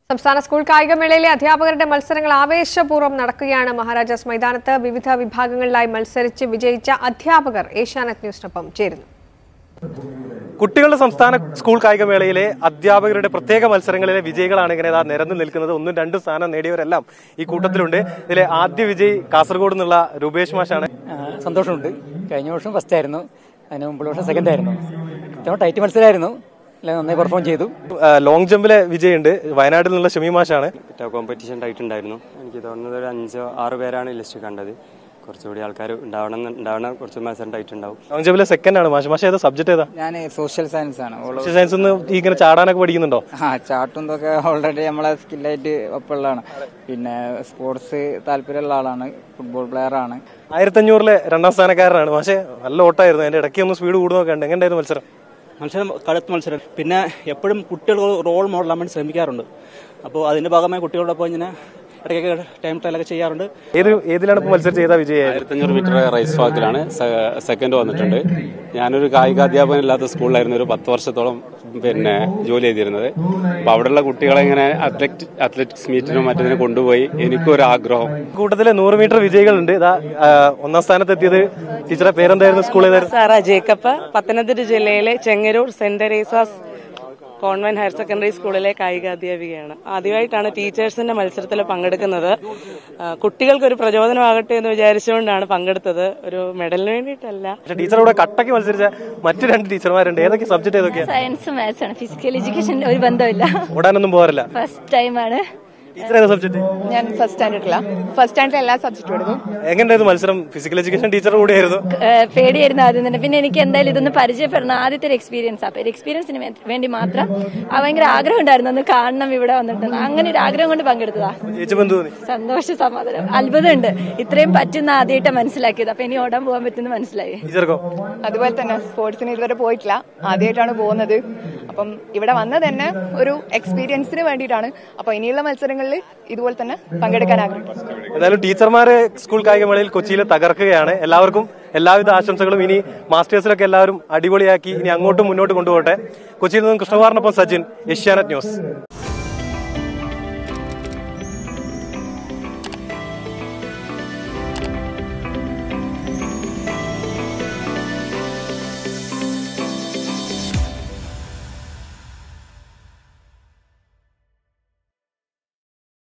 സംസ്ഥാന സ്കൂൾ കായികമേളയിലെ അധ്യാപകരുടെ മത്സരങ്ങൾ ആവേശപൂർവ്വം നടക്കുകയാണ് മഹാരാജാസ് മൈതാനത്ത് വിവിധ വിഭാഗങ്ങളിലായി മത്സരിച്ച് വിജയിച്ച അധ്യാപകർ ഏഷ്യാനെറ്റ് ന്യൂസിനൊപ്പം ചേരുന്നു കുട്ടികളുടെ സംസ്ഥാന സ്കൂൾ കായികമേളയിലെ അധ്യാപകരുടെ പ്രത്യേക മത്സരങ്ങളിലെ വിജയികളാണ് ഇങ്ങനെ ഇതാ നിരന്നു നിൽക്കുന്നത് ഒന്നും രണ്ടും സ്ഥാനം നേടിയവരെല്ലാം ഈ കൂട്ടത്തിലുണ്ട് ഇതിലെ ആദ്യ വിജയി കാസർഗോഡ് നിന്നുള്ള രൂപേഷ് മാഷാണ് ആ, സന്തോഷമുണ്ട് കഴിഞ്ഞ വർഷം ഫസ്റ്റ് ആയിരുന്നു അതിന് മുമ്പുള്ള വർഷം സെക്കൻഡ് ആയിരുന്നു ഏറ്റവും ടൈറ്റ് മത്സരമായിരുന്നു എല്ലാം നന്നായി പെർഫോം ചെയ്തു ആ, ലോങ് ജമ്പിലെ വിജയുണ്ട് വയനാട്ടിൽ നിന്നുള്ള ഷമി മാഷാണ് കോമ്പറ്റീഷൻ ആയിട്ടുണ്ടായിരുന്നു എനിക്ക് തോന്നുന്നത് ഒരു അഞ്ചോ ആറ് പേരാണ് ഈ ലിസ്റ്റ് കണ്ടത് കുറച്ചുകൂടി ആൾക്കാർ ഉണ്ടാവണം ഉണ്ടാവണം കുറച്ച് മത്സരം ആയിട്ടുണ്ടാവും ലോങ് ജമ്പിലെ സെക്കൻഡ് ആണ് മാഷ് മാഷ ഏതാ സബ്ജക്ട് ഏതാ ഞാൻ സോഷ്യൽ സയൻസ് ആണ് ഓള് സോഷ്യൽ സയൻസ് നിന്ന് ഈ ഇങ്ങനെ ചാടാനൊക്കെ പഠിക്കുന്നുണ്ടോ ആ ചാട്ടും ഇതൊക്കെ ഓൾറെഡി നമ്മളെ സ്കില്ലായിട്ട് ഒപ്പമുള്ളതാണ് പിന്നെ സ്പോർട്സ് താല്പര്യമുള്ള ആളാണ് ഫുട്ബോൾ പ്ലെയർ ആണ് ആയിരത്തഞ്ഞൂറിലെ രണ്ടാം സ്ഥാനക്കാരനാണ് പക്ഷേ നല്ല ഓട്ടായിരുന്നു അതിന്റെ ഇടയ്ക്ക് ഒന്ന് സ്പീഡ് കൂടുന്നൊക്കെ ഉണ്ട് എങ്ങനെയായിരുന്നു മത്സരം മത്സരം കടുത്ത മത്സരം പിന്നെ എപ്പോഴും കുട്ടികൾ റോൾ മോഡലാൻ വേണ്ടി ശ്രമിക്കാറുണ്ട് അപ്പോൾ അതിന്റെ ഭാഗമായി കുട്ടികളോടൊപ്പം ഇങ്ങനെ ഇടയ്ക്കൊക്കെ ടൈം ട്രയലൊക്കെ ചെയ്യാറുണ്ട് ഏത് ഏതിലാണ് ഇപ്പോൾ മത്സരം ചെയ്ത വിജയായത് ആയിരത്തഞ്ഞൂറ് മീറ്റർ റൈസ് വാക്കിലാണ് സെക്കൻഡ് വന്നിട്ടുണ്ട് ഞാനൊരു കായികാധ്യാപകൻ ഇല്ലാത്ത സ്കൂളിലായിരുന്നു ഒരു പത്ത് വർഷത്തോളം പിന്നെ ജോലി ചെയ്തിരുന്നത് അപ്പൊ അവിടെയുള്ള കുട്ടികളെ ഇങ്ങനെ അത്ലറ്റ് അത്ലറ്റിക്സ് മീറ്റിനും മറ്റതിനും കൊണ്ടുപോയി എനിക്കൊരു ആഗ്രഹം കൂട്ടത്തിലെ നൂറ് മീറ്റർ വിജയികളുണ്ട് ഇതാ ആ, ഒന്നാം സ്ഥാനത്തെത്തിയത് ടീച്ചറെ പേരെന്തായിരുന്നു സ്കൂൾ ഏതായിരുന്നു സാറ ജേക്കബ് പത്തനംതിട്ട ജില്ലയിലെ Chengannur Saint Teresa's Convent Higher Secondary സ്കൂളിലെ കായികാധ്യാപികയാണ് ആദ്യമായിട്ടാണ് ടീച്ചേഴ്സിന്റെ മത്സരത്തിൽ പങ്കെടുക്കുന്നത് ആ, കുട്ടികൾക്കൊരു പ്രചോദനമാകട്ടെ എന്ന് വിചാരിച്ചുകൊണ്ടാണ് പങ്കെടുത്തത് ഒരു മെഡലിന് വേണ്ടിയിട്ടല്ല പക്ഷെ ടീച്ചറോട് കട്ടക്ക് മത്സരിച്ച മറ്റു രണ്ട് ടീച്ചർമാരുണ്ട് ഏതൊക്കെ സബ്ജക്ട് ഏതൊക്കെയാ സയൻസ് മാത്സ് ആണ് ഫിസിക്കൽ എഡ്യൂക്കേഷൻ ഒരു ബന്ധമില്ല ഓടാനൊന്നും പോകാറില്ല ഫസ്റ്റ് ടൈമാണ് ടീച്ചർ ഏതാ സബ്ജക്ട് ഞാൻ ഫസ്റ്റ് സ്റ്റാൻഡേർഡില്ല ഫസ്റ്റ് സ്റ്റാൻഡേർഡിൽ എല്ലാ സബ്ജക്റ്റും എടുത്തു എങ്ങനെയായിരുന്നു മത്സരം ഫിസിക്കൽ എഡ്യൂക്കേഷൻ ടീച്ചർ കൂടിയായിരുന്നു ഏഹ് പേടിയായിരുന്നു ആദ്യം തന്നെ പിന്നെ എനിക്ക് എന്തായാലും ഇതൊന്ന് പരിചയപ്പെടണം ആദ്യത്തെ ഒരു എക്സ്പീരിയൻസ് അപ്പൊ ഒരു എക്സ്പീരിയൻസിന് വേ- വേണ്ടി മാത്രം ആ ഭയങ്കര ആഗ്രഹം ഉണ്ടായിരുന്നു ഒന്ന് കാണണം ഇവിടെ വന്നിട്ട് അങ്ങനെ ഒരു ആഗ്രഹം കൊണ്ട് പങ്കെടുത്തതാ ചേച്ചി ബന്ധു തോന്നി സന്തോഷ സമാധാനം അത്ഭുതമുണ്ട് ഇത്രയും പറ്റുന്ന ആദ്യമായിട്ട് മനസ്സിലാക്കിയത് അപ്പൊ ഇനി ഓടാൻ പോകാൻ പറ്റുന്ന മനസ്സിലായി ടീച്ചർക്കോ അതുപോലെ തന്നെ സ്പോർട്സിന് ഇതുവരെ പോയിട്ടില്ല ആദ്യമായിട്ടാണ് പോകുന്നത് അപ്പം ഇവിടെ വന്നത് തന്നെ ഒരു എക്സ്പീരിയൻസിന് വേണ്ടിയിട്ടാണ് അപ്പൊ ഇനിയുള്ള മത്സരങ്ങളിൽ ഇതുപോലെ തന്നെ പങ്കെടുക്കാൻ ആഗ്രഹിക്കുന്നു ഏതായാലും ടീച്ചർമാരെ സ്കൂൾ കായികമേളയിൽ കൊച്ചിയിൽ തകർക്കുകയാണ് എല്ലാവർക്കും എല്ലാവിധ ആശംസകളും ഇനി മാസ്റ്റേഴ്സിലൊക്കെ എല്ലാവരും അടിപൊളിയാക്കി ഇനി അങ്ങോട്ടും മുന്നോട്ട് കൊണ്ടുപോകട്ടെ കൊച്ചിയിൽ നിന്നും കൃഷ്ണകുമാറിനൊപ്പം സജിൻ ഏഷ്യാനെറ്റ് ന്യൂസ്